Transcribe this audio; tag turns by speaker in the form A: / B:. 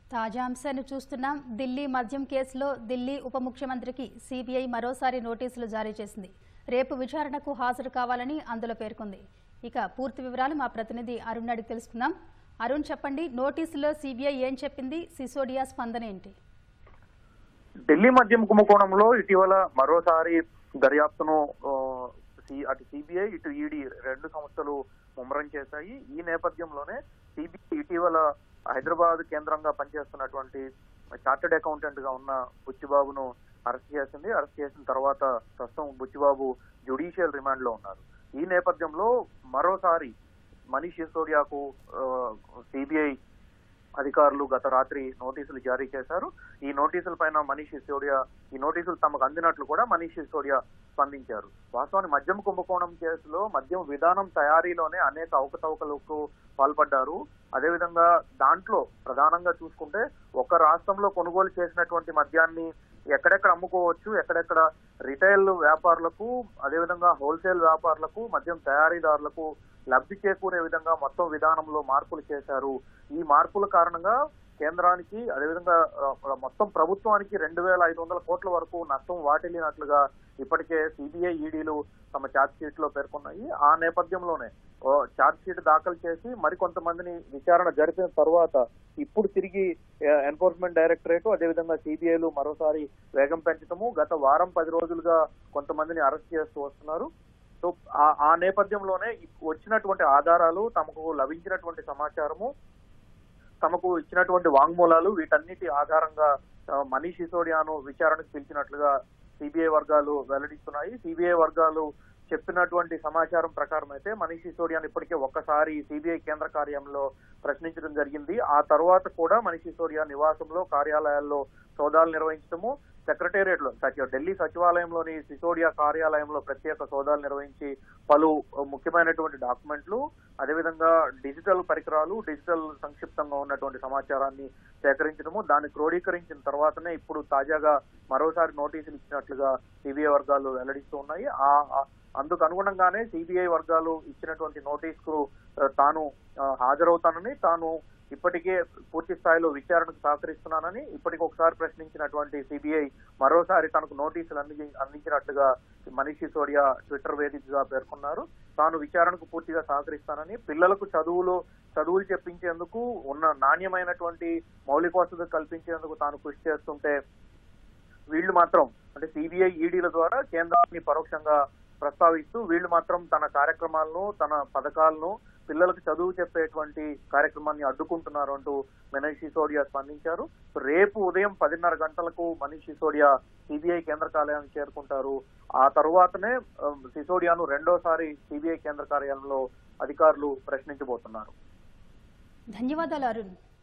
A: తాజా అంశాన్ని చూస్తున్నాం ఢిల్లీ మద్యం కేసులో ఢిల్లీ ఉప ముఖ్యమంత్రికి సిబిఐ మరోసారి నోటీసులు జారీ చేసింది రేపు విచారణకు హాజరు కావాలని అందులో పేర్కొంది ఇక పూర్తి వివరాలు మా ప్రతినిధి అరుణ్ అడిగి తెలుసుకుందాం అరుణ్ చెప్పండి నోటీసులో సిబిఐ ఏం చెప్పింది సిసోడియా స్పందన ఏంటి
B: ఢిల్లీ మద్యం కుంభకోణంలో ఇటీవల మరోసారి దర్యాప్తును ఆ, సి- అటు సిబిఐ ఇటు ఈడీ రెండు సంస్థలు ముమ్మరం చేశాయి ఈ నేపథ్యంలోనే సిబిఐ ఇటీవల హైదరాబాద్ కేంద్రంగా పనిచేస్తున్నటువంటి చార్టెడ్ అకౌంటెంట్ గా ఉన్న బుచ్చిబాబును అరెస్ట్ చేసింది అరెస్ట్ చేసిన తర్వాత ప్రస్తుతం బుచ్చిబాబు జ్యుడిషియల్ రిమాండ్ లో ఉన్నారు ఈ నేపథ్యంలో మరోసారి మనీష్ సిసోడియాకు సిబిఐ అధికారులు గత రాత్రి నోటీసులు జారీ చేశారు ఈ నోటీసుల పైన మనీష్ సిసోడియా ఈ నోటీసులు తమకు అందినట్లు కూడా మనీష్ సిసోడియా స్పందించారు వాస్తవానికి మద్యం కుంభకోణం కేసులో మద్యం విధానం తయారీలోనే అనేక అవకతవకలకు పాల్పడ్డారు అదేవిధంగా దాంట్లో ప్రధానంగా చూసుకుంటే ఒక రాష్ట్రంలో కొనుగోలు చేసినటువంటి మద్యాన్ని ఎక్కడెక్కడ అమ్ముకోవచ్చు ఎక్కడెక్కడ రిటైల్ వ్యాపారులకు అదేవిధంగా హోల్సేల్ వ్యాపారులకు మద్యం తయారీదారులకు లబ్ధి చేకూరే విధంగా మొత్తం విధానంలో మార్పులు చేశారు ఈ మార్పుల కారణంగా కేంద్రానికి అదేవిధంగా ఆ, మొత్తం ప్రభుత్వానికి రెండు వేల ఐదు వందల కోట్ల వరకు నష్టం వాటిల్లినట్లుగా ఇప్పటికే సిబిఐ ఈడీలు తమ ఛార్జ్ షీట్ లో పేర్కొన్నాయి ఆ నేపథ్యంలోనే ఓ ఛార్జ్ షీట్ దాఖలు చేసి మరికొంతమందిని విచారణ జరిపిన తర్వాత ఇప్పుడు తిరిగి ఎన్ఫోర్స్మెంట్ డైరెక్టరేట్ అదేవిధంగా సిబిఐలు మరోసారి వేగం పెంచడము గత వారం పది రోజులుగా కొంతమందిని అరెస్ట్ చేస్తూ వస్తున్నారు సో ఆ- ఆ నేపథ్యంలోనే ఇప్- వచ్చినటువంటి ఆధారాలు తమకు లభించినటువంటి సమాచారము తమకు ఇచ్చినటువంటి వాంగ్మూలాలు వీటన్నిటి ఆధారంగా ఆ, మనీష్ సిసోడియాను విచారణకు పిలిచినట్లుగా సిబిఐ వర్గాలు వెల్లడిస్తున్నాయి సిబిఐ వర్గాలు చెప్పినటువంటి సమాచారం ప్రకారం అయితే మనీష్ సిసోడియాను ఇప్పటికే ఒక్కసారి సిబిఐ కేంద్ర కార్యాలయంలో ప్రశ్నించడం జరిగింది ఆ తర్వాత కూడా మనీష్ సిసోడియా నివాసంలో కార్యాలయాల్లో సోదాలు నిర్వహించడము సెక్రటేరియట్ లో సచి- ఢిల్లీ సచివాలయంలోని సిసోడియా కార్యాలయంలో ప్రత్యేక సోదాలు నిర్వహించి పలు ముఖ్యమైనటువంటి డాక్యుమెంట్లు అదేవిధంగా డిజిటల్ పరికరాలు డిజిటల్ సంక్షిప్తంగా ఉన్నటువంటి సమాచారాన్ని సేకరించడము దాన్ని క్రోడీకరించిన తర్వాతనే ఇప్పుడు తాజాగా మరోసారి నోటీసులు ఇచ్చినట్లుగా సిబిఐ వర్గాలు వెల్లడిస్తూ ఉన్నాయి ఆ ఆ- అందుకు అనుగుణంగానే సిబిఐ వర్గాలు ఇచ్చినటువంటి నోటీస్ కు ఆ, తాను ఆ, హాజరవుతానని తాను ఇప్పటికే పూర్తి స్థాయిలో విచారణకు సహకరిస్తున్నానని ఇప్పటికి ఒకసారి ప్రశ్నించినటువంటి సిబిఐ మరోసారి తనకు నోటీసులు అంది అందించినట్లుగా మనీష్ సిసోడియా ట్విట్టర్ వేదికగా పేర్కొన్నారు తాను విచారణకు పూర్తిగా సహకరిస్తానని పిల్లలకు చదువులు చదువులు చెప్పించేందుకు ఉన్న నాణ్యమైనటువంటి మౌలిక వసతులు కల్పించేందుకు తాను కృషి చేస్తుంటే వీళ్ళు మాత్రం అంటే సిబిఐ ఈడీల ద్వారా కేంద్రాన్ని పరోక్షంగా ప్రస్తావిస్తూ వీళ్ళు మాత్రం తన కార్యక్రమాలను తన పథకాలను పిల్లలకు చదువు చెప్పేటువంటి కార్యక్రమాన్ని అడ్డుకుంటున్నారు అంటూ మనీష్ సిసోడియా స్పందించారు రేపు ఉదయం పదిన్నర గంటలకు మనీష్ సిసోడియా సిబిఐ కేంద్ర కార్యాలయానికి చేరుకుంటారు ఆ తరువాతనే ఆ, సిసోడియాను రెండోసారి సిబిఐ కేంద్ర కార్యాలయంలో అధికారులు ప్రశ్నించబోతున్నారు
A: ధన్యవాదాలు అరుణ్